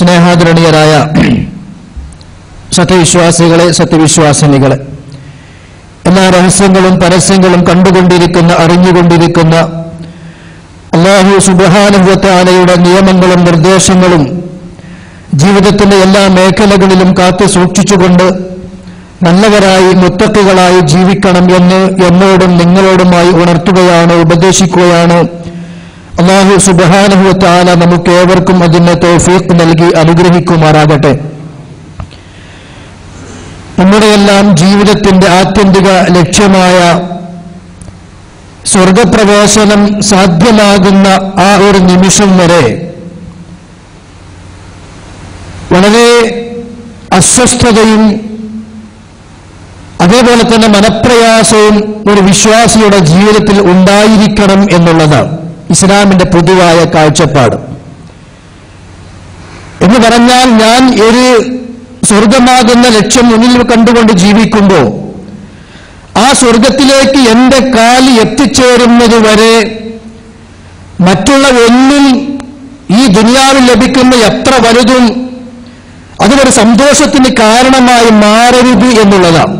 സ്നേഹാദരണീയരായ സത്യവിശ്വാസികളെ സത്യവിശ്വാസിനികളെ എല്ലാ രഹസ്യങ്ങളും പരസ്യങ്ങളും കണ്ടുകൊണ്ടിരിക്കുന്ന അറിഞ്ഞുകൊണ്ടിരിക്കുന്ന അള്ളാഹു സുബാനുഭവത്താലയുടെ നിയമങ്ങളും നിർദ്ദേശങ്ങളും ജീവിതത്തിന്റെ എല്ലാ മേഖലകളിലും കാത്തു സൂക്ഷിച്ചുകൊണ്ട് നല്ലവരായി മുത്തക്കുകളായി ജീവിക്കണം എന്ന് എന്നോടും നിങ്ങളോടുമായി ഉണർത്തുകയാണ് ഉപദേശിക്കുകയാണ് അള്ളാഹു സുബാനുഭവത്താല നമുക്ക് ഏവർക്കും അതിന് തോഫീഖ് നൽകി അനുഗ്രഹിക്കുമാറാകട്ടെ നമ്മുടെയെല്ലാം ജീവിതത്തിന്റെ ആത്യന്തിക ലക്ഷ്യമായ സ്വർഗപ്രവേശനം സാധ്യമാകുന്ന ആ ഒരു നിമിഷം വരെ വളരെ അസ്വസ്ഥതയും അതേപോലെ തന്നെ മനപ്രയാസവും ഒരു വിശ്വാസിയുടെ ജീവിതത്തിൽ ഉണ്ടായിരിക്കണം എന്നുള്ളതാണ് ഇസ്ലാമിന്റെ പൊതുവായ കാഴ്ചപ്പാട് എന്ന് പറഞ്ഞാൽ ഞാൻ ഒരു സ്വർഗമാകുന്ന ലക്ഷ്യം മുന്നിൽ കണ്ടുകൊണ്ട് ജീവിക്കുമ്പോൾ ആ സ്വർഗത്തിലേക്ക് എന്റെ കാല് എത്തിച്ചേരുന്നത് വരെ മറ്റുള്ള ഒന്നും ഈ ദുനിയാവിൽ ലഭിക്കുന്ന എത്ര വലുതും അതൊരു സന്തോഷത്തിന് കാരണമായി മാറരുത് എന്നുള്ളതാണ്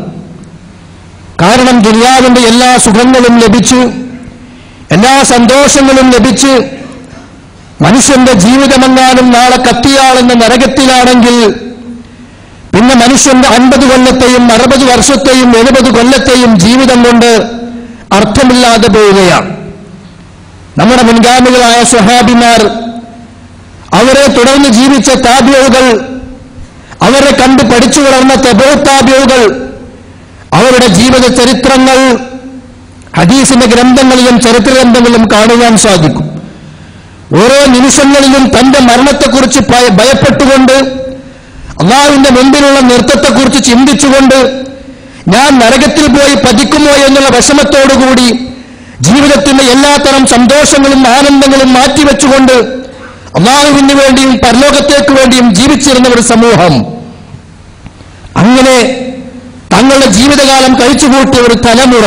കാരണം ദുനിയാവിന്റെ എല്ലാ സുഖങ്ങളും ലഭിച്ച് എല്ലാ സന്തോഷങ്ങളും ലഭിച്ച് മനുഷ്യന്റെ ജീവിതമെങ്ങാനും നാളെ കത്തിയാളെന്ന നരകത്തിലാണെങ്കിൽ പിന്നെ മനുഷ്യന്റെ അൻപത് കൊല്ലത്തെയും അറുപത് വർഷത്തെയും എഴുപത് കൊല്ലത്തെയും ജീവിതം കൊണ്ട് അർത്ഥമില്ലാതെ പോവുകയാണ് നമ്മുടെ മുൻഗാമികളായ സ്വഹാബിമാർ അവരെ തുടർന്ന് ജീവിച്ച താബ്യവുകൾ അവരെ കണ്ട് പഠിച്ചു വളർന്ന തെബോത്താബ്യവുകൾ അവരുടെ ജീവിത ചരിത്രങ്ങൾ ഹദീസിന്റെ ഗ്രന്ഥങ്ങളിലും ചരിത്ര ഗ്രന്ഥങ്ങളിലും കാണുവാൻ സാധിക്കും ഓരോ നിമിഷങ്ങളിലും തന്റെ മരണത്തെക്കുറിച്ച് ഭയ- ഭയപ്പെട്ടുകൊണ്ട് അള്ളാഹുവിന്റെ മുമ്പിലുള്ള നൃത്തത്തെക്കുറിച്ച് ചിന്തിച്ചുകൊണ്ട് ഞാൻ നരകത്തിൽ പോയി പതിക്കുമോ എന്നുള്ള വിഷമത്തോടുകൂടി ജീവിതത്തിന്റെ എല്ലാത്തരം സന്തോഷങ്ങളും ആനന്ദങ്ങളും മാറ്റിവെച്ചുകൊണ്ട് അള്ളാഹുവിന് വേണ്ടിയും പരലോകത്തേക്ക് വേണ്ടിയും ജീവിച്ചിരുന്ന ഒരു സമൂഹം അങ്ങനെ തങ്ങളുടെ ജീവിതകാലം കഴിച്ചുകൂട്ടിയ ഒരു തലമുറ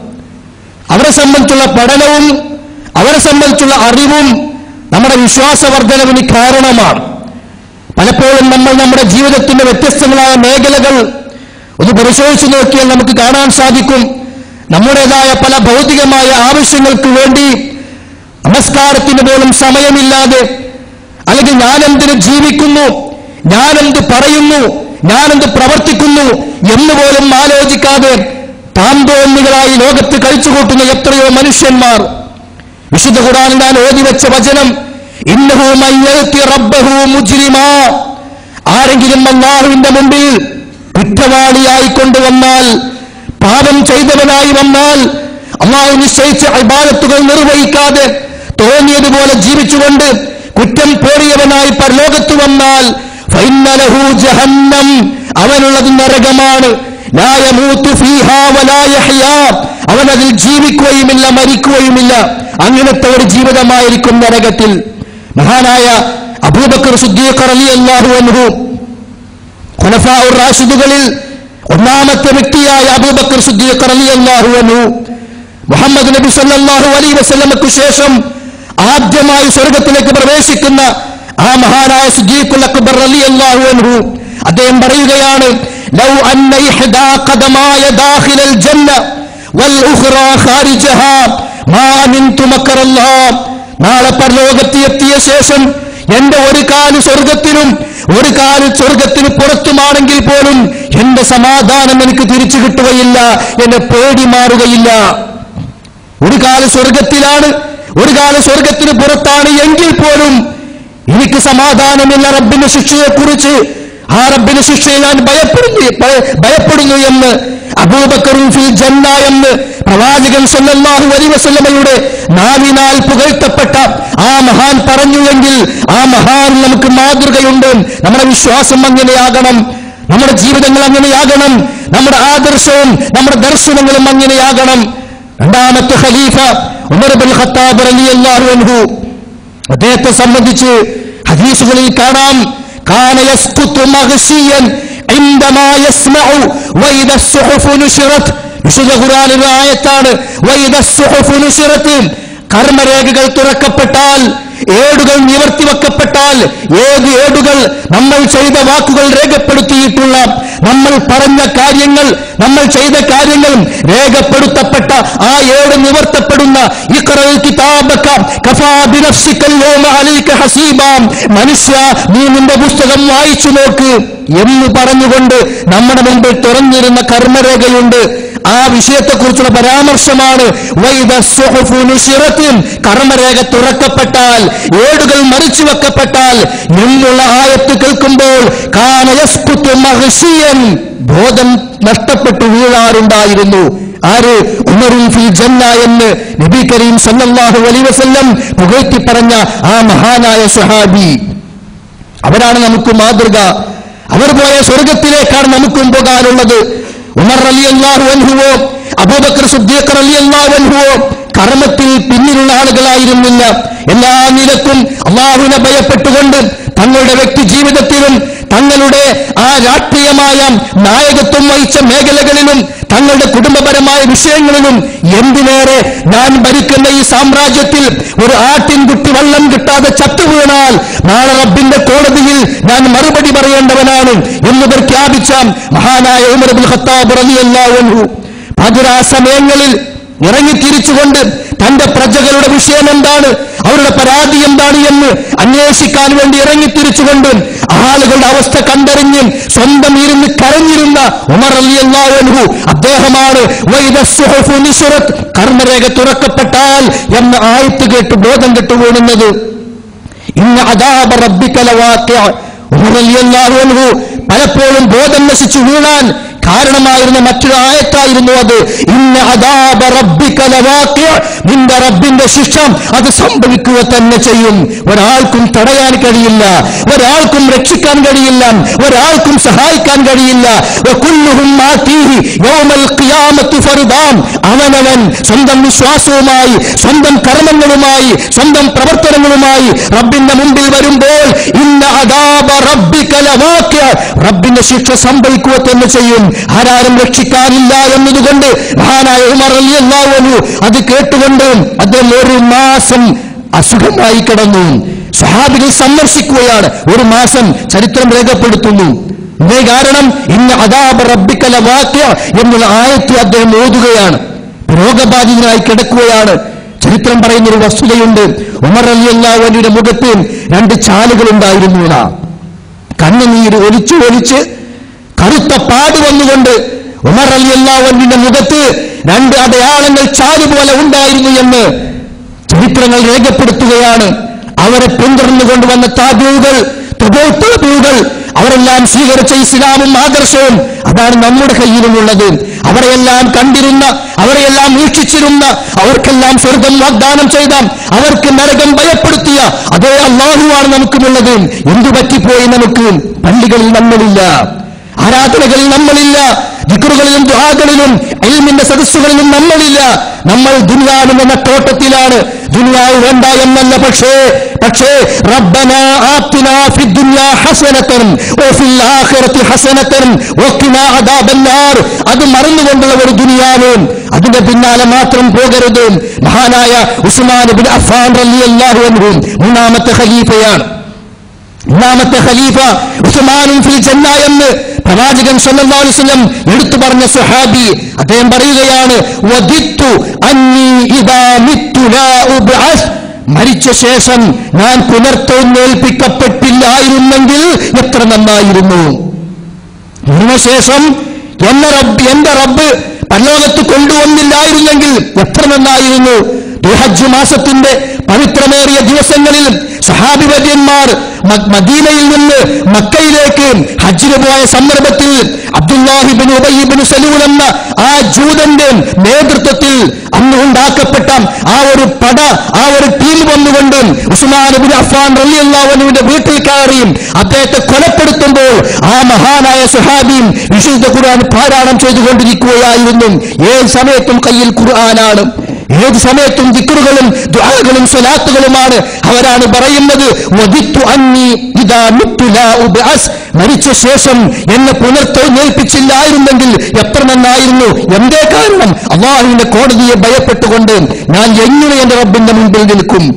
അവരെ സംബന്ധിച്ചുള്ള പഠനവും അവരെ സംബന്ധിച്ചുള്ള അറിവും നമ്മുടെ വിശ്വാസവർദ്ധനവിന് കാരണമാണ് പലപ്പോഴും നമ്മൾ നമ്മുടെ ജീവിതത്തിന്റെ വ്യത്യസ്തങ്ങളായ മേഖലകൾ ഒന്ന് പരിശോധിച്ചു നോക്കിയാൽ നമുക്ക് കാണാൻ സാധിക്കും നമ്മുടേതായ പല ഭൗതികമായ ആവശ്യങ്ങൾക്ക് വേണ്ടി നമസ്കാരത്തിന് പോലും സമയമില്ലാതെ അല്ലെങ്കിൽ ഞാനെന്തിന് ജീവിക്കുന്നു ഞാനെന്ത് പറയുന്നു ഞാനെന്ത് പ്രവർത്തിക്കുന്നു എന്ന് പോലും ആലോചിക്കാതെ താന്തോന്നികളായി ലോകത്ത് കഴിച്ചുകൂട്ടുന്ന എത്രയോ മനുഷ്യന്മാർ വിശുദ്ധ ഖുർആനിൽ ഞാൻ ഓതി വെച്ച വചനം ഇന്നഹു മയ്യത്തി റബ്ബഹു മുജ്രിമാ ആരെങ്കിലും അള്ളാഹുവിന്റെ മുമ്പിൽ കുറ്റവാളിയായി കൊണ്ടുവന്നാൽ പാപം ചെയ്തവനായി വന്നാൽ അള്ളാഹു നിശ്ചയിച്ച അൽബാലത്തുകൾ നിർവഹിക്കാതെ തോന്നിയതുപോലെ ജീവിച്ചുകൊണ്ട് കുറ്റം പേറിയവനായി പരലോകത്ത് വന്നാൽ ഫൈനലഹു ജഹന്നം അവനുള്ളത് നരകമാണ് ലാ യമൂതു ഫീഹാ വലാ യഹ്യാ അവൻ അതിൽ ജീവിക്കുകയുമില്ല മരിക്കുകയുമില്ല അങ്ങനത്തെ ഒരു ജീവിതമായിരിക്കും നരകത്തിൽ മഹാനായ അബൂബക്കർ സുദ്ദീഖ് റളിയല്ലാഹു അൻഹു ഖുലഫാഉർ റാഷിദുകളിൽ ഒന്നാമത്തെ വ്യക്തിയായ അബൂബക്കർ സുദ്ദീഖ് റളിയല്ലാഹു അൻഹു മുഹമ്മദ് നബി സല്ലല്ലാഹു അലൈഹി വസല്ലമയ്ക്ക് ശേഷം ആദ്യമായി സ്വർഗത്തിലേക്ക് പ്രവേശിക്കുന്ന ആ മഹാനായ സുദ്ദീഖുൽ അക്ബർ റളിയല്ലാഹു അൻഹു അദ്ദേഹം പറയുകയാണ് ലൗ അന്ന ഇഹ്ദാ ഖദമായ ദാഖിലൽ ജന്ന വൽ ഉഖ്റാ ഖാരിജഹാ മാ അമിൻതു മക്കറല്ലാഹ് നാളെ പരലോകത്ത് എത്തിയ ശേഷം എന്റെ ഒരു കാല് സ്വർഗത്തിനും ഒരു കാല് സ്വർഗത്തിന് പുറത്തുമാണെങ്കിൽ പോലും എന്റെ സമാധാനം എനിക്ക് തിരിച്ചു കിട്ടുകയില്ല എന്റെ പേടി മാറുകയില്ല ഒരു കാല് സ്വർഗത്തിലാണ് ഒരു കാല് സ്വർഗത്തിന് പുറത്താണ് എങ്കിൽ പോലും എനിക്ക് സമാധാനമില്ല റബ്ബിന്റെ ശിക്ഷയെക്കുറിച്ച് ആ റബ്ബിന്റെ ശിക്ഷയെ ഞാൻ ഭയപ്പെടുന്നു ഭയ- ഭയപ്പെടുന്നു എന്ന് അബൂബക്കറും ഫിൽ ജന്ന എന്ന് പ്രവാചകൻ സല്ലല്ലാഹു അലൈഹി വസല്ലമയുടെ നാവിനാൽ പുകഴ്ത്തപ്പെട്ട ആ മഹാൻ പറഞ്ഞുവെങ്കിൽ ആ മഹാൻ നമുക്ക് മാതൃകയുണ്ട് നമ്മുടെ വിശ്വാസം അങ്ങനെയാകണം നമ്മുടെ ജീവിതങ്ങൾ അങ്ങനെയാകണം നമ്മുടെ ആദർശവും നമ്മുടെ ദർശനങ്ങളും അങ്ങനെയാകണം രണ്ടാമത്തെ ഖലീഫ ഉമർ ബിൻ ഖത്താബ് റളിയല്ലാഹു അൻഹു അദ്ദേഹത്തെ സംബന്ധിച്ച് ഹദീസുകളിൽ കാണാം കാന യസ്കുതു മഗ്ശിയൻ عندما يسمع وإذا الصحف نشرت വിശുദ്ധ ഖുർആനിലെ ആയത്താണ് وإذا الصحف نشرت കർമ്മരേഖകൾ തുറക്കപ്പെട്ടാൽ ഏടുകൾ നിവർത്തിവെക്കപ്പെട്ടാൽ ഏത് ഏടുകൾ നമ്മൾ ചെയ്ത വാക്കുകൾ രേഖപ്പെടുത്തിയിട്ടുള്ള നമ്മൾ പറഞ്ഞ കാര്യങ്ങൾ നമ്മൾ ചെയ്ത കാര്യങ്ങൾ രേഖപ്പെടുത്തപ്പെട്ട ആ ഏട് നിവർത്തപ്പെടുന്ന ഇഖ്റൽ കിതാബക കഫാ ബിനഫ്സിക്കൽ യൗമ അലൈക ഹസീബാം മനുഷ്യ നീ നിന്റെ പുസ്തകം വായിച്ചു നോക്ക് എന്ന് പറഞ്ഞുകൊണ്ട് നമ്മുടെ മുമ്പിൽ തുറന്നിരുന്ന കർമ്മരേഖയുണ്ട് ആ വിഷയത്തെക്കുറിച്ചുള്ള പരാമർശമാണ് വൈദ സുഹുഫു നുശിറത്തും കർമ്മരേഖ തുറക്കപ്പെട്ടാൽ ഏടുകൾ മറിച്ചു വെക്കപ്പെട്ടാൽ എന്നുള്ള ആയത്ത് കേൾക്കുമ്പോൾ കാന യസ്കുത്തു മഹ്ശിയൻ ബോധം നഷ്ടപ്പെട്ടു വീഴാറുണ്ടായിരുന്നു ആര് ഉമറുൽ ഫിൽ ജന്ന എന്ന് നബി കരീം സല്ലല്ലാഹു അലൈഹി വസല്ലം പുകഴ്ത്തി പറഞ്ഞ ആ മഹാനായ സ്വഹാബി അവരാണ് നമുക്ക് മാതൃക അവർ പോയ സ്വർഗത്തിലേക്കാണ് നമുക്കും പോകാനുള്ളത് ഉമർ അലി അള്ളാഹു അൻഹുവോ അബൂബക്കർ സുദ്ദീഖർ അലി അള്ളാഹു അൻഹുവോ കർമ്മത്തിൽ പിന്നിലുള്ള ആളുകളായിരുന്നില്ല എല്ലാ നിലക്കും അള്ളാഹുവിനെ ഭയപ്പെട്ടുകൊണ്ട് തങ്ങളുടെ വ്യക്തി ജീവിതത്തിലും തങ്ങളുടെ ആ രാഷ്ട്രീയമായ നായകത്വം വഹിച്ച മേഖലകളിലും തങ്ങളുടെ കുടുംബപരമായ വിഷയങ്ങളിലും എന്തിനേറെ ഞാൻ ഭരിക്കുന്ന ഈ സാമ്രാജ്യത്തിൽ ഒരു ആട്ടിൻകുട്ടി വെള്ളം കിട്ടാതെ ചത്തുവീണാൽ നാളെ റബ്ബിന്റെ കോടതിയിൽ ഞാൻ മറുപടി പറയേണ്ടവനാണ് എന്ന് പ്രഖ്യാപിച്ച മഹാനായ ഉമർ അബ്ദുൽ ഖത്താബ് റളിയല്ലാഹു അൻഹു പാതിരാ സമയങ്ങളിൽ ഇറങ്ങിത്തിരിച്ചുകൊണ്ട് തന്റെ പ്രജകളുടെ വിഷയം എന്താണ് അവരുടെ പരാതി എന്താണ് എന്ന് അന്വേഷിക്കാൻ വേണ്ടി ഇറങ്ങിത്തിരിച്ചുകൊണ്ട് ആളുകളുടെ അവസ്ഥ കണ്ടറിഞ്ഞ് സ്വന്തം ഇരുന്ന് കരഞ്ഞിരുന്ന ഉമർ അലി അൻഹു അദ്ദേഹമാണ് വൈദ സുഹുഫു നിശുറത്ത് കർമ്മരേഖ തുറക്കപ്പെട്ടാൽ എന്ന ആയത്ത് കേട്ട് ബോധം കെട്ടു വീണുന്നത് ഇന്ന അദാബ റബ്ബിക ലവാഖിഅ. ഉമർ റളിയല്ലാഹു അൻഹു പലപ്പോഴും ബോധം നശിച്ചു വീണാൻ കാരണമായിരുന്ന മറ്റൊരു ആയത്തായിരുന്നു അത് ഇന്ന അദാബ റബ്ബിക ലവാഖിഅ. നിന്റെ റബ്ബിന്റെ ശിക്ഷ അത് സംഭവിക്കുക തന്നെ ചെയ്യും ഒരാൾക്കും തടയാൻ കഴിയില്ല ഒരാൾക്കും രക്ഷിക്കാൻ കഴിയില്ല ഒരാൾക്കും സഹായിക്കാൻ കഴിയില്ല വകുല്ലുഹും ആതീഹി യൗമൽ ഖിയാമത്തി ഫർദാൻ അവനവൻ സ്വന്തം വിശ്വാസവുമായി സ്വന്തം കർമ്മങ്ങളുമായി സ്വന്തം പ്രവർത്തനങ്ങളുമായി റബ്ബിന്റെ മുമ്പിൽ വരുമ്പോൾ ഇന്ന അദാബ റബ്ബിക ലവാഖിഅ. റബ്ബിന്റെ ശിക്ഷ സംഭവിക്കുക തന്നെ ചെയ്യും ആരാരും രക്ഷിക്കാനില്ല എന്നതുകൊണ്ട് മഹാനായ ഉമർ റളിയല്ലാഹു അൻഹു അത് കേട്ടുകൊണ്ട് അദ്ദേഹം ഒരു മാസം അസുഖമായി കിടന്നു സ്വഹാബികൾ സന്ദർശിക്കുകയാണ് ഒരു മാസം ചരിത്രം രേഖപ്പെടുത്തുന്നു ഇതേ കാരണം ഇന്ന് അദാബ റബ്ബിക്കല വാക്യ എന്നുള്ള ആയത്ത് അദ്ദേഹം ഓതുകയാണ് രോഗബാധിതനായി കിടക്കുകയാണ് ചരിത്രം പറയുന്ന ഒരു വസ്തുതയുണ്ട് ഉമർ അലി അള്ളാഹുവിന്റെ മുഖത്ത് രണ്ട് ചാലുകൾ ഉണ്ടായിരുന്നു എന്നാ. കണ്ണുനീര് ഒലിച്ച് ഒലിച്ച് കറുത്ത പാട് വന്നുകൊണ്ട് ഉമർ അലി അള്ളാഹുവിന്റെ മുഖത്ത് രണ്ട് അടയാളങ്ങൾ ചാലുപോലെ ഉണ്ടായിരുന്നു എന്ന് ചരിത്രങ്ങൾ രേഖപ്പെടുത്തുകയാണ് അവരെ പിന്തുടർന്നുകൊണ്ട് വന്ന താബൂകൾ താബൂകൾ അവരെല്ലാം സ്വീകരിച്ച ഇസ്ലാമും ആദർശവും അതാണ് നമ്മുടെ കയ്യിലുമുള്ളത് അവരെയെല്ലാം കണ്ടിരുന്ന അവരെയെല്ലാം വീക്ഷിച്ചിരുന്ന അവർക്കെല്ലാം സ്വർഗം വാഗ്ദാനം ചെയ്ത അവർക്ക് നരകം ഭയപ്പെടുത്തിയ അതേ അള്ളാഹുവാണ് നമുക്കുമുള്ളത് എന്തു പറ്റിപ്പോയി നമുക്ക് പള്ളികളിൽ നമ്മളില്ല ആരാധനകളിൽ നമ്മളില്ല ദിക്കറുകളിലും ദുഹാകളിലും എൽമിന്റെ സദസ്സുകളിലും നമ്മളില്ല നമ്മൾ ദുനിയാവിന്റെ നെട്ടോട്ടത്തിലാണ് ദുനിയാവ് വേണ്ട എന്നല്ല പക്ഷേ പക്ഷേ റബ്ബന ആത്തിന ഫി ദുനിയാ ഹസനത്തൻ വഫിൽ ആഖിറതി ഹസനത്തൻ വഖിന അദാബന്നാർ അത് മറന്നുകൊണ്ടുള്ള ഒരു ദുനിയാവ് അതിന്റെ പിന്നാലെ മാത്രം പോകരുത് മഹാനായ ഉസ്മാൻ ഇബ്നു അഫ്ഫാൻ റളിയല്ലാഹു അൻഹു മൂന്നാമത്തെ ഖലീഫയാണ് മൂന്നാമത്തെ ഖലീഫ ഉസ്മാനും ഫിൽ ജന്ന എന്ന് പ്രവാചകൻ സല്ലല്ലാഹു അലൈഹി വസല്ലം എടുത്തു പറഞ്ഞ സ്വഹാബി അദ്ദേഹം പറയുകയാണ് വദിത്തു അന്നി ഇദാ മിത്തു ലാ ഉബ്അസ് മരിച്ച ശേഷം ഞാൻ പുനർത്തെഴുന്നേൽപ്പിക്കപ്പെട്ടില്ലായിരുന്നെങ്കിൽ എത്ര നന്നായിരുന്നു മരണശേഷം എന്നെ റബ്ബ് എന്റെ റബ്ബ് പരലോകത്ത് കൊണ്ടുവന്നില്ലായിരുന്നെങ്കിൽ എത്ര നന്നായിരുന്നു ദുഹജ്ജ് മാസത്തിന്റെ പവിത്രമേറിയ ദിവസങ്ങളിൽ സഹാബിവര്യന്മാർ മദീനയിൽ നിന്ന് മക്കയിലേക്ക് ഹജ്ജിന് പോയ സന്ദർഭത്തിൽ അബ്ദുല്ലാഹിബിൻ ഉബൈബിൻ സലൂൽ എന്ന ആ ജൂതന്റെ നേതൃത്വത്തിൽ അന്ന് ഉണ്ടാക്കപ്പെട്ട ആ ഒരു പട ആ ഒരു ടീം വന്നുകൊണ്ട് ഉസ്മാൻ അഫ്ഫാൻ റളിയല്ലാഹുവിന്റെ വീട്ടിൽ കയറിയും അദ്ദേഹത്തെ കൊലപ്പെടുത്തുമ്പോൾ ആ മഹാനായ സുഹാബിയും വിശുദ്ധ ഖുർആൻ പാരായണം ചെയ്തുകൊണ്ടിരിക്കുകയായിരുന്നു ഏത് സമയത്തും കയ്യിൽ ഖുർആനാണ് ഏത് സമയത്തും ദിക്റുകളും ദുആകളും സ്വലാത്തുകളുമാണ് അവരാണ് പറയുന്നത് വദിത്തു അന്നി ഇദാ മിത്തു ലാ ഉബ്അസ് മരിച്ച ശേഷം എന്നെ പുനർത്തെഴുന്നേൽപ്പിച്ചില്ലായിരുന്നെങ്കിൽ എത്ര നന്നായിരുന്നു എന്തേ കാരണം അള്ളാഹുവിന്റെ കോടതിയെ ഭയപ്പെട്ടുകൊണ്ട് ഞാൻ എങ്ങനെ എന്റെ റബ്ബിന്റെ മുമ്പിൽ നിൽക്കും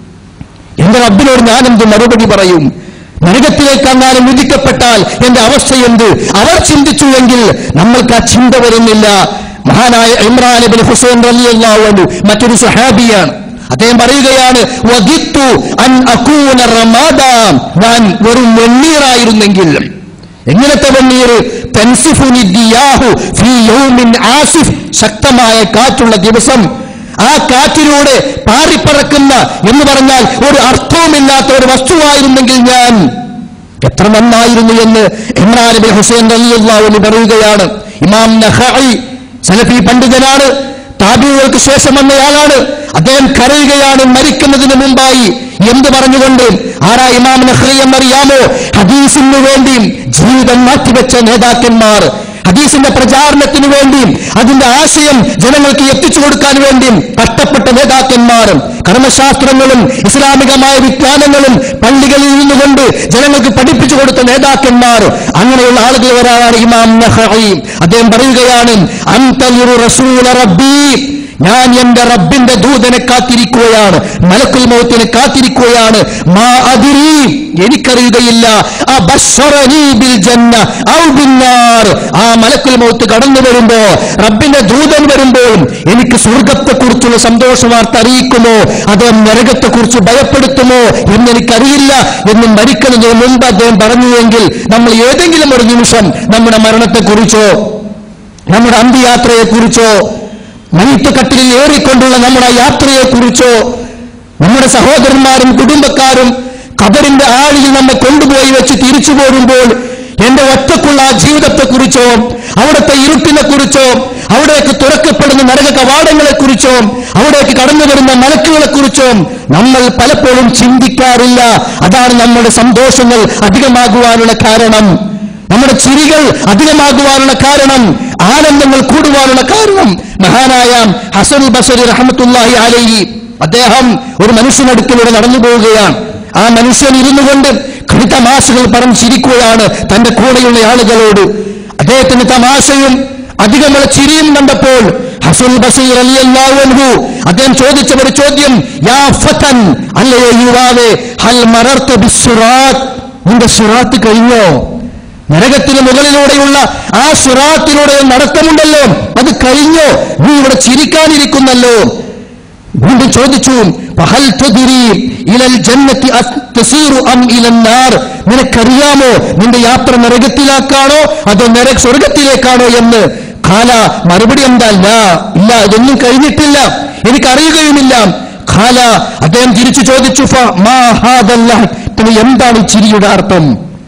എന്റെ റബ്ബിനോട് ഞാൻ എന്ത് മറുപടി പറയും നരകത്തിലേക്ക് അങ്ങാനും വിധിക്കപ്പെട്ടാൽ എന്റെ അവസ്ഥയെന്ത് അവർ ചിന്തിച്ചുവെങ്കിൽ നമ്മൾക്ക് ആ ചിന്ത വരുന്നില്ല മഹാനായ ഇമ്രാൻ ബിൻ ഹുസൈൻ റളിയല്ലാഹു അൻഹു മറ്റൊരു സഹാബിയാണ് അദ്ദേഹം പറയുകയാണ് വദിത്തു അൻ അകൂന റമാദ ഞാൻ വെറും വെണ്ണീറായിരുന്നെങ്കിൽ എങ്ങനത്തെ വെണ്ണീർ തൻസിഫുനി ദിയാഹു ഫീ യൗമിൻ ആസിഫ് ശക്തമായ കാറ്റുള്ള ദിവസം ആ കാറ്റിലൂടെ പാറിപ്പറക്കുന്ന എന്ന് പറഞ്ഞാൽ ഒരു അർത്ഥവുമില്ലാത്ത ഒരു വസ്തുവായിരുന്നെങ്കിൽ ഞാൻ എത്ര നന്നായിരുന്നു എന്ന് ഇമ്രാൻ ബിൻ ഹുസൈൻ റളിയല്ലാഹു പറയുകയാണ് ഇമാം നഖഈ സലഫി പണ്ഡിതനാണ് താബികൾക്ക് ശേഷം വന്നയാളാണ് അദ്ദേഹം കരയുകയാണ് മരിക്കുന്നതിന് മുമ്പായി എന്ത് പറഞ്ഞുകൊണ്ട് ആരാ ഇമാം നഖഈ എന്നറിയാമോ ഹദീസിന് വേണ്ടി ജീവിതം മാറ്റിവെച്ച നേതാക്കന്മാർ ഹദീസിന്റെ പ്രചാരണത്തിന് വേണ്ടിയും അതിന്റെ ആശയം ജനങ്ങൾക്ക് എത്തിച്ചു കൊടുക്കാൻ വേണ്ടിയും കഷ്ടപ്പെട്ട നേതാക്കന്മാരും കർമ്മശാസ്ത്രങ്ങളും ഇസ്ലാമികമായ വിജ്ഞാനങ്ങളും പള്ളികളിൽ നിന്നുകൊണ്ട് ജനങ്ങൾക്ക് പഠിപ്പിച്ചു കൊടുത്ത നേതാക്കന്മാർ അങ്ങനെയുള്ള ആളുകൾ ഒരാളാണ് ഇമാം നഖഈ അദ്ദേഹം പറയുകയാണ് അന്തലിറു റസൂല റബ്ബി ഞാൻ എന്റെ റബ്ബിന്റെ ദൂതനെ കാത്തിരിക്കുകയാണ് മലക്കുൽ മൗത്തിനെ കാത്തിരിക്കുകയാണ് മാ അതിരി എനിക്കറിയുകയില്ല അബശ്ശറനീ ബിൽ ജന്ന ഔ ബിന്നാർ ആ മലക്കുൽ മൗത്ത് കടന്നു വരുമ്പോ റബ്ബിന്റെ ദൂതൻ വരുമ്പോൾ എനിക്ക് സ്വർഗത്തെക്കുറിച്ചുള്ള സന്തോഷ വാർത്ത അറിയിക്കുമോ അതോ നരകത്തെക്കുറിച്ച് ഭയപ്പെടുത്തുമോ എന്ന് എനിക്കറിയില്ല എന്ന് മരിക്കുന്നതിന് മുമ്പ് അദ്ദേഹം പറഞ്ഞുവെങ്കിൽ നമ്മൾ ഏതെങ്കിലും ഒരു നിമിഷം നമ്മുടെ മരണത്തെക്കുറിച്ചോ നമ്മുടെ അന്ത്യയാത്രയെക്കുറിച്ചോ മനുഷ്യക്കട്ടിലിൽ ഏറിക്കൊണ്ടുള്ള നമ്മുടെ യാത്രയെക്കുറിച്ചോ നമ്മുടെ സഹോദരന്മാരും കുടുംബക്കാരും ഖബറിന്റെ ആഴിയിൽ നമ്മെ കൊണ്ടുപോയി വെച്ച് തിരിച്ചു പോരുമ്പോൾ എന്റെ ഒറ്റക്കുള്ള ആ ജീവിതത്തെക്കുറിച്ചോ അവിടുത്തെ ഇരുട്ടിനെ കുറിച്ചോ അവിടേക്ക് തുറക്കപ്പെടുന്ന നരക കവാടങ്ങളെ കുറിച്ചോ അവിടേക്ക് കടന്നു വരുന്ന മലക്കുകളെ കുറിച്ചോ നമ്മൾ പലപ്പോഴും ചിന്തിക്കാറില്ല അതാണ് നമ്മുടെ സന്തോഷങ്ങൾ അധികമാകുവാനുള്ള കാരണം നമ്മുടെ ചിരികൾ അധികമാകുവാനുള്ള കാരണം ആനന്ദങ്ങൾ കൂടുവാനുള്ള കാരണം മഹാനായ ഹസൻ ബസരി റഹമത്തുല്ലാഹി അലൈഹി അദ്ദേഹം ഒരു മനുഷ്യനടുക്കിലൂടെ നടന്നു പോവുകയാണ് ആ മനുഷ്യൻ ഇരുന്നു കൊണ്ട് തമാശകൾ പറഞ്ഞ് ചിരിക്കുകയാണ് തന്റെ കൂടെയുള്ള ആളുകളോട് അദ്ദേഹത്തിന്റെ തമാശയും അധികമുള്ള ചിരിയും കണ്ടപ്പോൾ ഹസുൽ ബസീർ റളിയല്ലാഹു അൻഹു അദ്ദേഹം ചോദിച്ച ഒരു ചോദ്യം യാ ഫതൻ അല്ലയോ യുവാവേ ഹൽ മറർതു ബിസ്സുറാത്ത് നിന്റെ സുറാത്ത് കഴിഞ്ഞോ നരകത്തിന് മുകളിലൂടെയുള്ള ആ സുറാത്തിലൂടെ നടത്തമുണ്ടല്ലോ അത് കഴിഞ്ഞോ നീ ഇവിടെ ചിരിക്കാനിരിക്കുന്നല്ലോ വീണ്ടും ചോദിച്ചു "ഫഹൽ തദ്രി ഇലൽ ജന്നത്തി അസ് തസീറു അം ഇലൻ നാർ നിനക്കറിയാമോ നിന്റെ യാത്ര നരകത്തിലേക്കാണോ അതോ നരക സ്വർഗത്തിലേക്കാണോ എന്ന് ഖാല മറുപടി എന്താ ലാ ഇല്ല ഇതൊന്നും കഴിഞ്ഞിട്ടില്ല എനിക്കറിയുകയുമില്ല ഖാല അദ്ദേഹം തിരിച്ചു ചോദിച്ചു "ഫ മാ ഹാദൽ ലഹ്?" പിന്നെ എന്താണ് ഈ ചിരിയുടെ അർത്ഥം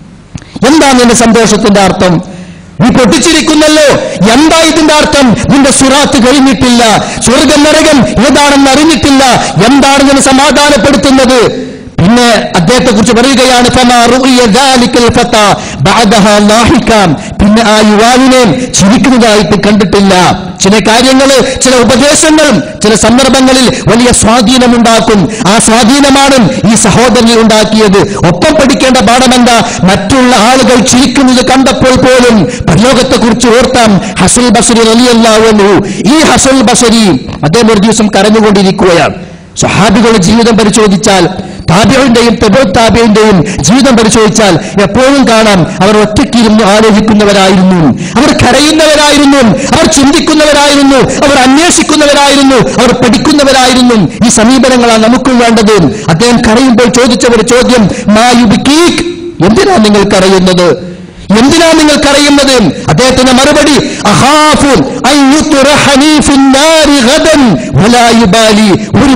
എന്താണ് നിന്റെ സന്തോഷത്തിന്റെ അർത്ഥം നീ പൊട്ടിച്ചിരിക്കുന്നല്ലോ എന്താ ഇതിന്റെ അർത്ഥം നിന്റെ സുറാത്ത് കഴിഞ്ഞിട്ടില്ല സ്വർഗം നരകം ഏതാണെന്ന് അറിഞ്ഞിട്ടില്ല എന്താണ് നിന്നെ സമാധാനപ്പെടുത്തുന്നത് പിന്നെ അദ്ദേഹത്തെ കുറിച്ച് പറയുകയാണ് ഫമാ റുഇയ ദാലിക്കൽ ഫത ബഅദഹാ ലാഹിക്കാം. പിന്നെ ആ യുവാവിനെ ചിരിക്കുന്നതായിട്ട് കണ്ടിട്ടില്ല ചില കാര്യങ്ങള് ചില ഉപദേശങ്ങളും ചില സന്ദർഭങ്ങളിൽ വലിയ സ്വാധീനമുണ്ടാക്കും ആ സ്വാധീനമാണ് ഈ സഹോദരനിൽ ഉണ്ടാക്കിയത് ഒപ്പം പഠിക്കേണ്ട പാഠമെന്താ മറ്റുള്ള ആളുകൾ ചിരിക്കുന്നത് കണ്ടപ്പോൾ പോലും പ്രയോഗത്തെക്കുറിച്ച് ഓർത്താം ഹസൽ ബസരി റലിയല്ലാവുന്നു ഈ ഹസൽ ബസരി അദ്ദേഹം ഒരു ദിവസം കരഞ്ഞുകൊണ്ടിരിക്കുകയാണ് സഹാബികളുടെ ജീവിതം പരിശോധിച്ചാൽ താബിയുടെയും താബിയുടെയും ജീവിതം പരിശോധിച്ചാൽ എപ്പോഴും കാണാം അവർ ഒറ്റയ്ക്കിരുന്ന് ആലോചിക്കുന്നവരായിരുന്നു അവർ കരയുന്നവരായിരുന്നു അവർ ചിന്തിക്കുന്നവരായിരുന്നു അവർ അന്വേഷിക്കുന്നവരായിരുന്നു അവർ പഠിക്കുന്നവരായിരുന്നു ഈ സമീപനങ്ങളാണ് നമുക്കും വേണ്ടത് അദ്ദേഹം കരയുമ്പോൾ ചോദിച്ച ഒരു ചോദ്യം മായുബിക്കീക് എന്തിനാ നിങ്ങൾ കരയുന്നത് എന്തിനാ നിങ്ങൾ കരയുന്നത് അദ്ദേഹത്തിന്റെ മറുപടി അഹാഫു അൻ യുത്റഹനി ഫിന്നാരി ഗദൻ വലാ യുബാലി ഒരു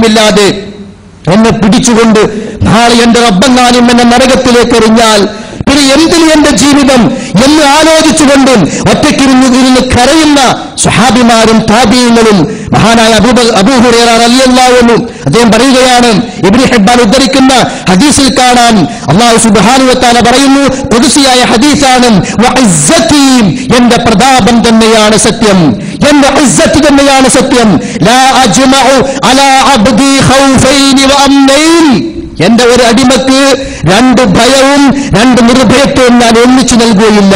പരിഗണനയുമില്ലാതെ എന്നെ പിടിച്ചുകൊണ്ട് നാളെ എന്റെ റബ്ബങ്ങാനും എന്നെ നരകത്തിലേക്ക് എറിഞ്ഞാൽ പിന്നെ ഇനി എന്തിന് എന്റെ ജീവിതം എന്ന് ആലോചിച്ചുകൊണ്ട് ഒറ്റയ്ക്കിരുന്ന് ഇരുന്ന് കരയുന്ന സുഹാബിമാരും താപീയങ്ങളും മഹാനായ അബൂബ അബൂഹുറേറിയല്ലാവുന്നു അദ്ദേഹം പറയുകയാണ് ഇബ്രി ഹെബ്ബാൻ ഉദ്ധരിക്കുന്ന ഹദീസിൽ കാണാം അള്ളാഹു സുബാനുവത്താല പറയുന്നു പൊതുസിയായ ഹദീസാണ് വഇസ്സത്തി, എന്റെ പ്രതാപം തന്നെയാണ് സത്യം എന്റെ ഇസ്സത്ത് തന്നെയാണ് സത്യം ലാ അജ്മഉ അലാ അബ്ദി ഖൗഫൈനി വഅംനൈൻ എന്റെ ഒരു അടിമക്ക് രണ്ട് ഭയവും രണ്ട് നിർഭയത്വവും ഞാൻ ഒന്നിച്ചു നൽകുകയില്ല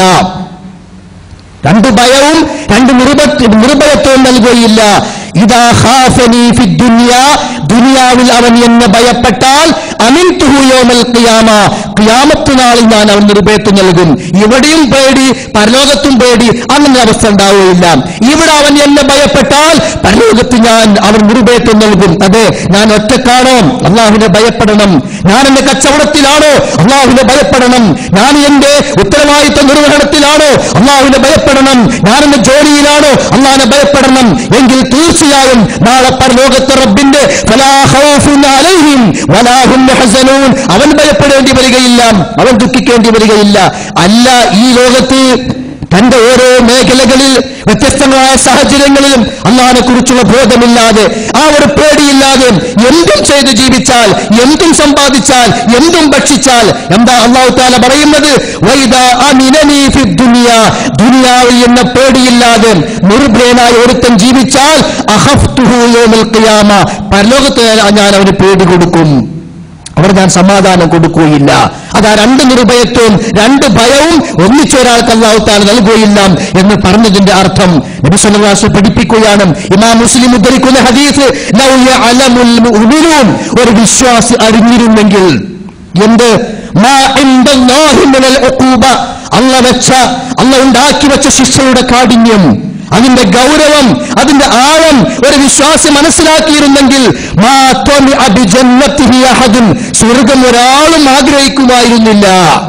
രണ്ട് ഭയവും രണ്ട് നിർഭ- നിർഭയത്വവും നൽകുകയില്ല ഇതാ ഖാഫനി ഫി ദുനിയ ദുനിയാവിൽ അവൻ എന്നെ ഭയപ്പെട്ടാൽ അമിൻതുഹു യൗമൽ ഖിയാമ ഖിയാമത്ത് നാളിൽ ഞാൻ അവൻ നിർഭയത്വം നൽകും ഇവിടെയും പേടി പരലോകത്തും പേടി അങ്ങനെ അവസ്ഥ ഉണ്ടാവുകയില്ല ഇവിടെ അവൻ എന്നെ ഭയപ്പെട്ടാൽ പരലോകത്ത് ഞാൻ അവൻ നിർഭയത്വം നൽകും അതെ ഞാൻ ഒറ്റക്കാണോ അള്ളാഹുവിനെ ഭയപ്പെടണം ഞാൻ എന്റെ കച്ചവടത്തിലാണോ അള്ളാഹുവിനെ ഭയപ്പെടണം ഞാൻ എന്റെ ഉത്തരവാദിത്വ നിർവഹണത്തിലാണോ അള്ളാഹുവിനെ ഭയപ്പെടണം ഞാൻ എന്റെ ജോലിയിലാണോ അള്ളാഹിനെ ഭയപ്പെടണം എങ്കിൽ തീർച്ചയായും നാളെ പരലോകത്തെ റബ്ബിന്റെ ഫലാ ഖൗഫുൻ അലൈഹിം വലാ ഹും യഹ്സനൂൻ അവൻ ഭയപ്പെടേണ്ടി വരികയില്ല അവൻ ദുഃഖിക്കേണ്ടി വരികയില്ല അല്ല ഈ ലോകത്ത് തന്റെ ഓരോ മേഖലകളിൽ വ്യത്യസ്തങ്ങളായ സാഹചര്യങ്ങളിലും അള്ളാഹിനെ കുറിച്ചുള്ള ബോധമില്ലാതെ ആ ഒരു പേടിയില്ലാതെ എന്തും ചെയ്ത് ജീവിച്ചാൽ എന്തും സമ്പാദിച്ചാൽ എന്തും ഭക്ഷിച്ചാൽ എന്താ അള്ളാഹു താല പറയുന്നത് വൈദാ അമിനനീ ഫി ദുനിയ ദുനിയാവിൽ എന്ന പേടിയില്ലാതെ നിർഭയനായി ഒരുത്തൻ ജീവിച്ചാൽ അഹഫ്തുഹു യൗമൽ ഖിയാമ പരലോകത്ത് ഞാൻ അവന് പേടി കൊടുക്കും അവർ ഞാൻ സമാധാനം കൊടുക്കുകയില്ല അതാ രണ്ട് നിർഭയത്വവും രണ്ട് ഭയവും ഒന്നിച്ചൊരാൾക്ക് അള്ളാഹുത്താൻ നൽകുകയില്ല എന്ന് പറഞ്ഞതിന്റെ അർത്ഥം നബിസ്വല്ലാസ് പഠിപ്പിക്കുകയാണ് ഇമാം മുസ്ലിം ഉദ്ധരിക്കുന്ന ഹദീസ് ലൗ യഅലമുൽ മുഅ്മിനൂൻ ഒരു വിശ്വാസി അറിഞ്ഞിരുന്നെങ്കിൽ എന്ത് മാ ഇൻദല്ലാഹി മിനൽ ഉഖൂബ അല്ല വെച്ച അല്ല ഉണ്ടാക്കി വെച്ച ശിക്ഷയുടെ കാഠിന്യം അതിന്റെ ഗൗരവം അതിന്റെ ആഴം ഒരു വിശ്വാസി മനസ്സിലാക്കിയിരുന്നെങ്കിൽ മാ ത്വമിഅ ബിജന്നത്തിഹി അഹദുൻ. സ്വർഗം ഒരാളും ആഗ്രഹിക്കുമായിരുന്നില്ല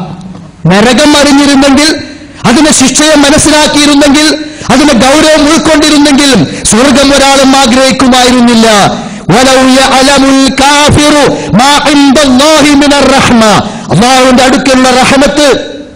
നരകം അറിഞ്ഞിരുന്നെങ്കിൽ അതിന്റെ ശിക്ഷയെ മനസ്സിലാക്കിയിരുന്നെങ്കിൽ അതിന്റെ ഗൗരവം ഉൾക്കൊണ്ടിരുന്നെങ്കിൽ സ്വർഗം ഒരാളും ആഗ്രഹിക്കുമായിരുന്നില്ല വലൗ യഅലമുൽ കാഫിറു മാ ഇൻദല്ലാഹി മിനർ റഹ്മ അള്ളാഹുവിന്റെ അടുക്കലുള്ള റഹമത്ത്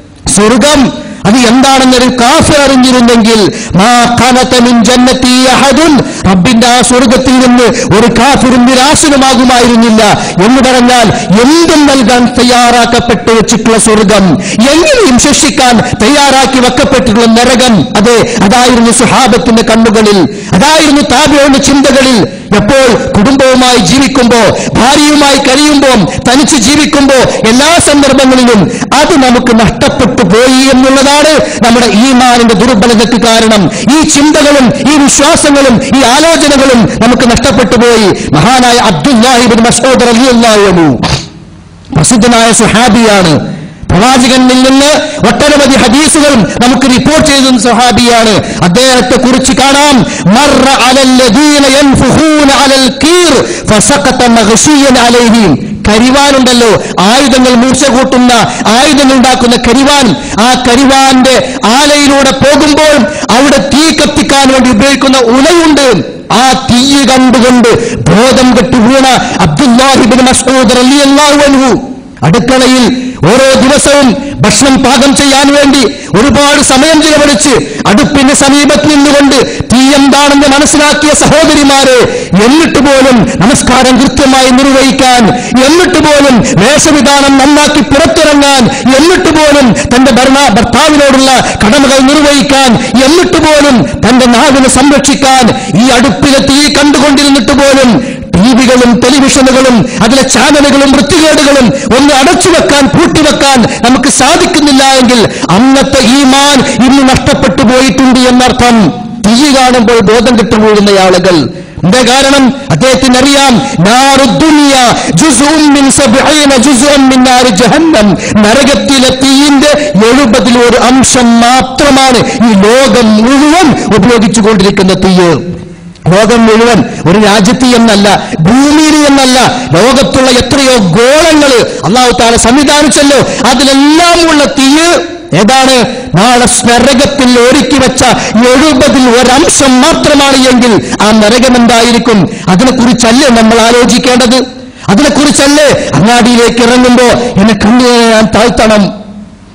സ്വർഗം അത് എന്താണെന്നൊരു കാഫിർ അറിഞ്ഞിരുന്നെങ്കിൽ മാ ഖനത മിൻ ജന്നത്തി അഹദുൻ റബ്ബിന്റെ ആ സ്വർഗത്തിൽ നിന്ന് ഒരു കാഫിറും നിരാശനുമാകുമായിരുന്നില്ല എന്ന് പറഞ്ഞാൽ എന്തും നൽകാൻ തയ്യാറാക്കപ്പെട്ടു വെച്ചിട്ടുള്ള സ്വർഗം എങ്ങനെയും ശിക്ഷിക്കാൻ തയ്യാറാക്കി വെക്കപ്പെട്ടിട്ടുള്ള നരകം അതെ അതായിരുന്നു സുഹാബത്തിന്റെ കണ്ണുകളിൽ അതായിരുന്നു താബിയുടെ ചിന്തകളിൽ എപ്പോൾ കുടുംബവുമായി ജീവിക്കുമ്പോ ഭാര്യയുമായി കഴിയുമ്പോ തനിച്ച് ജീവിക്കുമ്പോ എല്ലാ സന്ദർഭങ്ങളിലും അത് നമുക്ക് നഷ്ടപ്പെട്ടു പോയി എന്നുള്ളതാണ് നമ്മുടെ ഈമാനിന്റെ ദുർബലതയ്ക്ക് കാരണം ഈ ചിന്തകളും ഈ വിശ്വാസങ്ങളും ഈ ആലോചനകളും നമുക്ക് നഷ്ടപ്പെട്ടു പോയി മഹാനായ അബ്ദുല്ലാഹിബിൻ മസൂദ് റളിയല്ലാഹു അൻഹു പ്രസിദ്ധനായ സുഹാബിയാണ് പ്രവാചകനിൽ നിന്ന് ഒട്ടനവധി ഹദീസുകളും നമുക്ക് റിപ്പോർട്ട് ചെയ്ത സുഹാബിയാണ് അദ്ദേഹത്തെ കുറിച്ച് കാണാം മർറ അലല്ലദീന യൻഫുഖൂന അലൽ കീർ ഫസഖത മഗ്ശിയൻ അലൈഹിം കരിവാനുണ്ടല്ലോ ആയുധങ്ങൾ മൂർച്ച കൂട്ടുന്ന ആയുധങ്ങൾ ഉണ്ടാക്കുന്ന കരിവാൻ ആ കരിവാന്റെ ആലയിലൂടെ പോകുമ്പോൾ അവിടെ തീ കത്തിക്കാൻ വേണ്ടി ഉപയോഗിക്കുന്ന ഉലയുണ്ട് ആ തീ കണ്ടുകൊണ്ട് ബോധം കെട്ടു വീണ അബ്ദുല്ലാഹിബിൻ മസ്ഊദ് റളിയല്ലാഹു അൻഹു അടുക്കളയിൽ ഓരോ ദിവസവും ഭക്ഷണം പാകം ചെയ്യാൻ വേണ്ടി ഒരുപാട് സമയം ചിലവഴിച്ച് അടുപ്പിന്റെ സമീപത്ത് നിന്നുകൊണ്ട് തീ എന്താണെന്ന് മനസ്സിലാക്കിയ സഹോദരിമാരെ എന്നിട്ട് പോലും നമസ്കാരം കൃത്യമായി നിർവഹിക്കാൻ എന്നിട്ട് പോലും വേഷവിധാനം നന്നാക്കി പുറത്തിറങ്ങാൻ എന്നിട്ട് പോലും തന്റെ ഭരണ ഭർത്താവിനോടുള്ള കടമകൾ നിർവഹിക്കാൻ എന്നിട്ട് പോലും തന്റെ നാവിനെ സംരക്ഷിക്കാൻ ഈ അടുപ്പിലെ തീ കണ്ടുകൊണ്ടിരുന്നിട്ട് പോലും ടിവികളും ടെലിവിഷനുകളും അതിലെ ചാനലുകളും വൃത്തികേടുകളും ഒന്ന് അടച്ചു വെക്കാൻ പൂട്ടിവെക്കാൻ നമുക്ക് സാധിക്കുന്നില്ല എങ്കിൽ അന്നത്തെ ഈമാൻ ഇന്ന് നഷ്ടപ്പെട്ടു പോയിട്ടുണ്ട് എന്നർത്ഥം തീ കാണുമ്പോൾ ബോധം കെട്ടു വീഴുന്ന ആളുകൾ എന്താ കാരണം അദ്ദേഹത്തിന് അറിയാം നാറുദ്ദുനിയ ജുസ്ഉം മിൻ സബ്ഈന ജുസ്ഉൻ മിൻ നാരി ജഹന്നം നരകത്തിലെ തീയിന്റെ എഴുപതിൽ ഒരു അംശം മാത്രമാണ് ഈ ലോകം മുഴുവൻ ഉപയോഗിച്ചുകൊണ്ടിരിക്കുന്ന തീയ് ലോകം മുഴുവൻ ഒരു രാജ്യത്ത് എന്നല്ല ഭൂമിയിൽ എന്നല്ല ലോകത്തുള്ള എത്രയോ ഗോളങ്ങൾ അള്ളാഹു താല സംവിധാനിച്ചല്ലോ അതിലെല്ലാം ഉള്ള തീയ് ഏതാണ് നാളെ നരകത്തിൽ ഒരുക്കി വെച്ച എഴുപതിൽ ഒരംശം മാത്രമാണ് എങ്കിൽ ആ നരകം എന്തായിരിക്കും അതിനെക്കുറിച്ചല്ലേ നമ്മൾ ആലോചിക്കേണ്ടത് അതിനെക്കുറിച്ചല്ലേ അങ്ങാടിയിലേക്ക് ഇറങ്ങുമ്പോ എന്നെ കണ്ണിനെ ഞാൻ താഴ്ത്തണം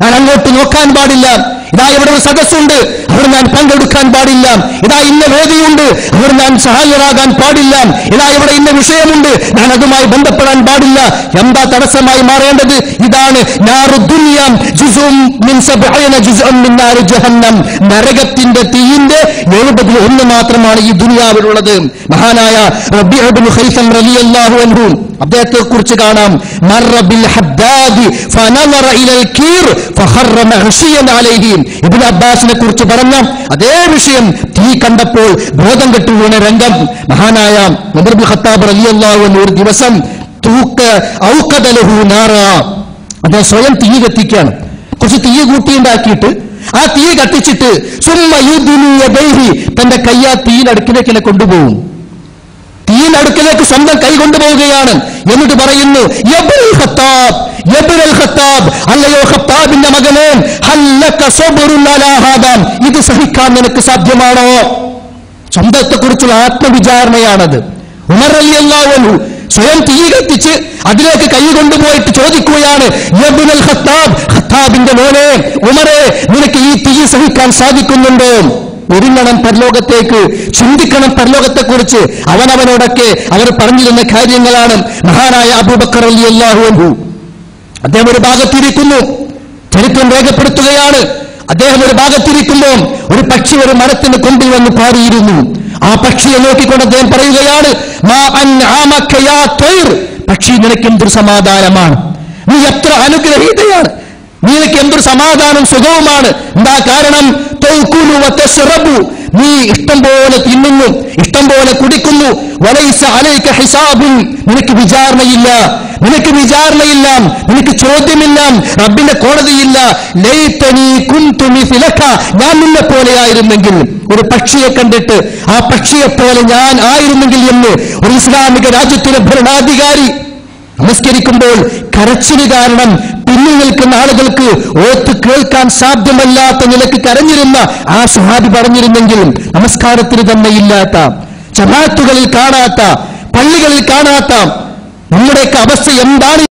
ഞാൻ അങ്ങോട്ട് നോക്കാൻ പാടില്ല ഇതാ ഇവിടെ ഒരു സദസ്സുണ്ട് അവിടെ ഞാൻ പങ്കെടുക്കാൻ പാടില്ല ഇതാ ഇന്ന വേദിയുണ്ട് അവിടെ ഞാൻ സഹായരാകാൻ പാടില്ല ഇതാ ഇവിടെ ഇന്ന വിഷയമുണ്ട് ഞാൻ അതുമായി ബന്ധപ്പെടാൻ പാടില്ല എന്താ തടസ്സമായി മാറേണ്ടത് ഇതാണ് ഞാറു ദുനിയാം ജുസും മിൻ സബ്ഈന ജുസ്അൻ മിൻ നാരി ജഹന്നം നരകത്തിന്റെ തീയിന്റെ എഴുപതിൽ ഒന്ന് മാത്രമാണ് ഈ ദുനിയാവിലുള്ളത് മഹാനായ റബീഉ ഇബ്നു ഖൈസം റളിയല്ലാഹു അൻഹു അദ്ദേഹത്തെ കുറിച്ച് കാണാം മർറ ബിൽ ഹദ്ദാദി ഫനളറ ഇലൽ കീർ ഫഖറ മഹ്ശിയൻ അലൈഹി ഇബ്നു അബ്ബാസിനെ കുറിച്ച് പറഞ്ഞ അതേ വിഷയം തീ കണ്ടപ്പോൾ ബോധം കെട്ടു വീണ രംഗം മഹാനായ ഉമർ ബിൻ ഖത്താബ് റളിയല്ലാഹു അൻഹു ഒരു ദിവസം തൂക്ക ഔഖദ ലഹു നാറ അദ്ദേഹം സ്വയം തീ കത്തിക്കുകയാണ് കുറച്ച് തീ കൂട്ടിയുണ്ടാക്കിയിട്ട് ആ തീ കത്തിച്ചിട്ട് സുമ്മ യുദ്ധിനി യദൈഹി തന്റെ കയ്യ തീയിനടുക്കിലേക്ക് കൊണ്ടുപോകും തീയിനടുക്കിലേക്ക് സ്വന്തം കൈ കൊണ്ടുപോവുകയാണ് എന്നിട്ട് പറയുന്നു യബ്നുൽ ഖത്താബ് യബ്നുൽ ഖത്താബ് അല്ലയോ ഖത്താബിന്റെ മകനെ ഹല്ലക സബ്റുൻ അലാ ഹാദാ ഇത് സഹിക്കാൻ നിനക്ക് സാധ്യമാണോ സ്വന്തത്തെക്കുറിച്ചുള്ള ആത്മവിചാരണയാണത് ഉമർ അലി അള്ളാഹു സ്വയം തീ കത്തിച്ച് അതിലേക്ക് കൈ കൊണ്ടുപോയിട്ട് ചോദിക്കുകയാണ് യബ്നുൽ ഖത്താബ് ഖത്താബിന്റെ മോനെ ഉമറെ നിനക്ക് ഈ തീ സഹിക്കാൻ സാധിക്കുന്നുണ്ടോ ഒരുങ്ങണം പരലോകത്തേക്ക് ചിന്തിക്കണം പരലോകത്തെക്കുറിച്ച് അവനവനോടൊക്കെ അവർ പറഞ്ഞിരുന്ന കാര്യങ്ങളാണ് മഹാനായ അബൂബക്കർ അലി അള്ളാഹു അൻഹു അദ്ദേഹം ഒരു ഭാഗത്തിരിക്കുന്നു ചരിത്രം രേഖപ്പെടുത്തുകയാണ് അദ്ദേഹം ഒരു ഭാഗത്തിരിക്കുമ്പോൾ ഒരു പക്ഷി ഒരു മരത്തിന് കൊമ്പിൽ വന്ന് പാറിയിരുന്നു ആ പക്ഷിയെ നോക്കിക്കൊണ്ട് അദ്ദേഹം പറയുകയാണ് മാ അൻആമക യാ ത്വയ്ർ. പക്ഷി നിനക്ക് എന്തൊരു സമാധാനമാണ് നീ എത്ര അനുഗ്രഹീതയാണ് നിനക്ക് എന്തൊരു സമാധാനം സുഖവുമാണ് എന്താ കാരണം തൗകുലു വതശ്റബു. നീ ഇഷ്ടം പോലെ തിന്നുന്നു ഇഷ്ടം പോലെ കുടിക്കുന്നു വലൈസ അലൈക ഹിസാബുൻ നിനക്ക് വിചാരണയില്ല നിനക്ക് വിചാരണയില്ല നിനക്ക് ചോദ്യമില്ല റബ്ബിന്റെ കോടതിയില്ല ലൈതനി കുന്തു മിഥിലക ഞാൻ നിന്നെ പോലെയായിരുന്നെങ്കിൽ ഒരു പക്ഷിയെ കണ്ടിട്ട് ആ പക്ഷിയെ പോലെ ഞാൻ ആയിരുന്നെങ്കിൽ എന്ന് ഒരു ഇസ്ലാമിക രാജ്യത്തിലെ ഭരണാധികാരി നമസ്കരിക്കുമ്പോൾ കരച്ചില് കാരണം പിന്നിൽ നിൽക്കുന്ന ആളുകൾക്ക് ഓത്ത് കേൾക്കാൻ സാധ്യമല്ലാത്ത നിലക്ക് കരഞ്ഞിരുന്ന ആ സുഹാബി പറഞ്ഞിരുന്നെങ്കിലും നമസ്കാരത്തിന് തന്നെ ഇല്ലാത്ത ജമാഅത്തുകളിൽ കാണാത്ത പള്ളികളിൽ കാണാത്ത നമ്മുടെയൊക്കെ അവസ്ഥ എന്താണ്